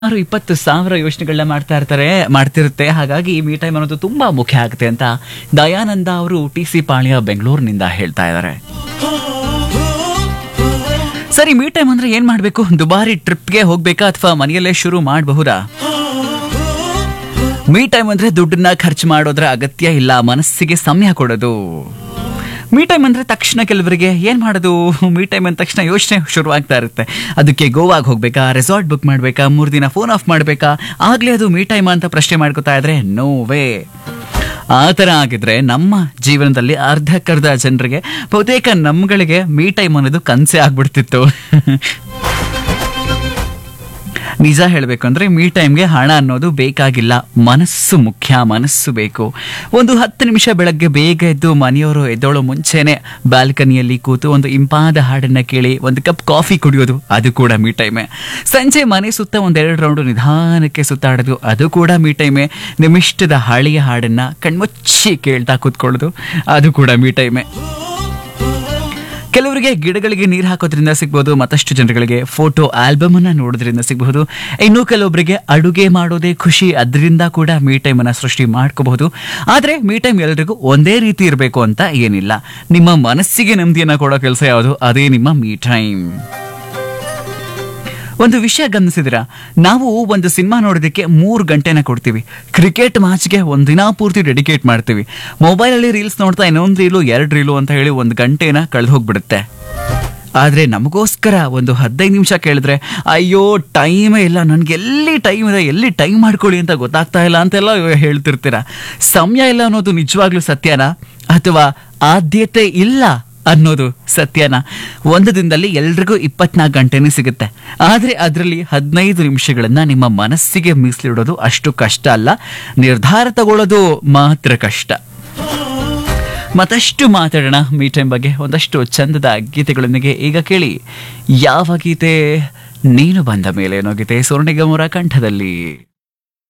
ಸುಮಾರು ಇಪ್ಪತ್ತು ಸಾವಿರ ಯೋಚನೆಗಳನ್ನ ಮಾಡ್ತಾ ಇರ್ತಾರೆ ಮಾಡ್ತಿರುತ್ತೆ ಹಾಗಾಗಿ ಈ ಮೀ ಟೈಮ್ ಅನ್ನೋದು ತುಂಬಾ ಮುಖ್ಯ ಆಗುತ್ತೆ ಅಂತ ದಯಾನಂದ ಅವರು ಟಿ ಸಿ ಪಾಳ್ಯ ಬೆಂಗಳೂರಿನಿಂದ ಹೇಳ್ತಾ ಇದ್ದಾರೆ ಸರಿ ಮೀ ಟೈಮ್ ಅಂದ್ರೆ ಏನ್ ಮಾಡ್ಬೇಕು ದುಬಾರಿ ಟ್ರಿಪ್ಗೆ ಹೋಗ್ಬೇಕಾ ಅಥವಾ ಮನೆಯಲ್ಲೇ ಶುರು ಮಾಡಬಹುದಾ ಮೀ ಟೈಮ್ ಅಂದ್ರೆ ದುಡ್ಡನ್ನ ಖರ್ಚು ಮಾಡೋದ್ರ ಅಗತ್ಯ ಇಲ್ಲ ಮನಸ್ಸಿಗೆ ಸಮಯ ಕೊಡೋದು ಮೀ ಟೈಮ್ ಅಂದ್ರೆ ತಕ್ಷಣ ಕೆಲವರಿಗೆ ಏನ್ ಮಾಡೋದು ಮೀ ಟೈಮ್ ಅಂದ ತಕ್ಷಣ ಯೋಚನೆ ಶುರುವಾಗ್ತಾ ಇರುತ್ತೆ ಅದಕ್ಕೆ ಗೋವಾಗ್ ಹೋಗ್ಬೇಕಾ ರೆಸಾರ್ಟ್ ಬುಕ್ ಮಾಡ್ಬೇಕಾ ಮೂರು ದಿನ ಫೋನ್ ಆಫ್ ಮಾಡ್ಬೇಕಾ ಆಗ್ಲೇ ಅದು ಮೀ ಟೈಮ್ ಅಂತ ಪ್ರಶ್ನೆ ಮಾಡ್ಕೋತಾ ಇದ್ರೆ ನೋ ವೇ ಆ ಥರ ಆಗಿದ್ರೆ ನಮ್ಮ ಜೀವನದಲ್ಲಿ ಅರ್ಧಕ್ಕರ್ಧ ಜನರಿಗೆ ಬಹುತೇಕ ನಮ್ಗಳಿಗೆ ಮೀ ಟೈಮ್ ಅನ್ನೋದು ಕನಸೇ ಆಗ್ಬಿಡ್ತಿತ್ತು ನಿಜ ಹೇಳಬೇಕು ಅಂದ್ರೆ ಮೀ ಟೈಮ್ಗೆ ಹಣ ಅನ್ನೋದು ಬೇಕಾಗಿಲ್ಲ ಮನಸ್ಸು ಮುಖ್ಯ ಮನಸ್ಸು ಬೇಕು ಒಂದು ಹತ್ತು ನಿಮಿಷ ಬೆಳಗ್ಗೆ ಬೇಗ ಎದ್ದು ಮನೆಯವರು ಎದ್ದೋಳೋ ಮುಂಚೆನೆ ಬಾಲ್ಕನಿಯಲ್ಲಿ ಕೂತು ಒಂದು ಇಂಪಾದ ಹಾಡನ್ನ ಕೇಳಿ ಒಂದು ಕಪ್ ಕಾಫಿ ಕುಡಿಯೋದು ಅದು ಕೂಡ ಮೀ ಟೈಮೇ ಸಂಜೆ ಮನೆ ಸುತ್ತ ಒಂದೆರಡು ರೌಂಡ್ ನಿಧಾನಕ್ಕೆ ಸುತ್ತಾಡೋದು ಅದು ಕೂಡ ಮೀ ಟೈಮೇ ನಿಮಿಷ್ಟದ ಹಳೆಯ ಹಾಡನ್ನ ಕಣ್ಮುಚ್ಚಿ ಕೇಳ್ತಾ ಕೂತ್ಕೊಳ್ಳೋದು ಅದು ಕೂಡ ಮೀ ಟೈಮೇ ಕೆಲವರಿಗೆ ಗಿಡಗಳಿಗೆ ನೀರು ಹಾಕೋದ್ರಿಂದ ಸಿಗ್ಬೋದು ಮತ್ತಷ್ಟು ಜನಗಳಿಗೆ ಫೋಟೋ ಆಲ್ಬಮ್ ಅನ್ನ ನೋಡೋದ್ರಿಂದ ಸಿಗಬಹುದು ಇನ್ನು ಕೆಲವೊಬ್ಬರಿಗೆ ಅಡುಗೆ ಮಾಡೋದೇ ಖುಷಿ ಅದರಿಂದ ಕೂಡ ಮೀ ಟೈಮ್ ಅನ್ನ ಸೃಷ್ಟಿ ಮಾಡ್ಕೋಬಹುದು ಆದ್ರೆ ಮೀ ಟೈಮ್ ಎಲ್ರಿಗೂ ಒಂದೇ ರೀತಿ ಇರಬೇಕು ಅಂತ ಏನಿಲ್ಲ ನಿಮ್ಮ ಮನಸ್ಸಿಗೆ ನೆಮ್ಮದಿಯನ್ನ ಕೊಡೋ ಕೆಲಸ ಯಾವುದು ಅದೇ ನಿಮ್ಮ ಮೀ ಟೈಮ್ ಒಂದು ವಿಷಯ ಗಮನಿಸಿದಿರಾ ನಾವು ಒಂದು ಸಿನಿಮಾ ನೋಡೋದಕ್ಕೆ ಮೂರು ಗಂಟೆನ ಕೊಡ್ತೀವಿ ಕ್ರಿಕೆಟ್ ಮ್ಯಾಚ್ಗೆ ಒಂದು ದಿನ ಪೂರ್ತಿ ಡೆಡಿಕೇಟ್ ಮಾಡ್ತೀವಿ ಮೊಬೈಲಲ್ಲಿ ರೀಲ್ಸ್ ನೋಡ್ತಾ ಇನ್ನೊಂದು ರೀಲು ಎರಡು ರೀಲು ಅಂತ ಹೇಳಿ ಒಂದು ಗಂಟೆನ ಕಳೆದು ಹೋಗ್ಬಿಡುತ್ತೆ ಆದರೆ ನಮಗೋಸ್ಕರ ಒಂದು ಹದಿನೈದು ನಿಮಿಷ ಕೇಳಿದ್ರೆ ಅಯ್ಯೋ ಟೈಮೇ ಇಲ್ಲ ನನಗೆ ಎಲ್ಲಿ ಟೈಮ್ ಇದೆ ಎಲ್ಲಿ ಟೈಮ್ ಮಾಡ್ಕೊಳ್ಳಿ ಅಂತ ಗೊತ್ತಾಗ್ತಾ ಇಲ್ಲ ಅಂತೆಲ್ಲ ಹೇಳ್ತಿರ್ತೀರ ಸಮಯ ಇಲ್ಲ ಅನ್ನೋದು ನಿಜವಾಗ್ಲೂ ಸತ್ಯನಾ ಅಥವಾ ಆದ್ಯತೆ ಇಲ್ಲ ಅನ್ನೋದು ಸತ್ಯನ ಒಂದು ದಿನದಲ್ಲಿ ಎಲ್ರಿಗೂ ಇಪ್ಪತ್ನಾಲ್ಕು ಗಂಟೆನೇ ಸಿಗುತ್ತೆ ಆದರೆ ಅದರಲ್ಲಿ ಹದಿನೈದು ನಿಮಿಷಗಳನ್ನ ನಿಮ್ಮ ಮನಸ್ಸಿಗೆ ಮೀಸಲಿಡೋದು ಅಷ್ಟು ಕಷ್ಟ ಅಲ್ಲ ನಿರ್ಧಾರ ತಗೊಳ್ಳೋದು ಮಾತ್ರ ಕಷ್ಟ ಮತ್ತಷ್ಟು ಮಾತಾಡೋಣ ಮೀ ಟೈಮ್ ಬಗ್ಗೆ ಒಂದಷ್ಟು ಚಂದದ ಗೀತೆಗಳೊಂದಿಗೆ ಈಗ ಕೇಳಿ ಯಾವ ಗೀತೆ ನೀನು ಬಂದ ಮೇಲೆ ಏನೋ ಗೀತೆ ಸ್ವರ್ಣಿಗಮರ ಕಂಠದಲ್ಲಿ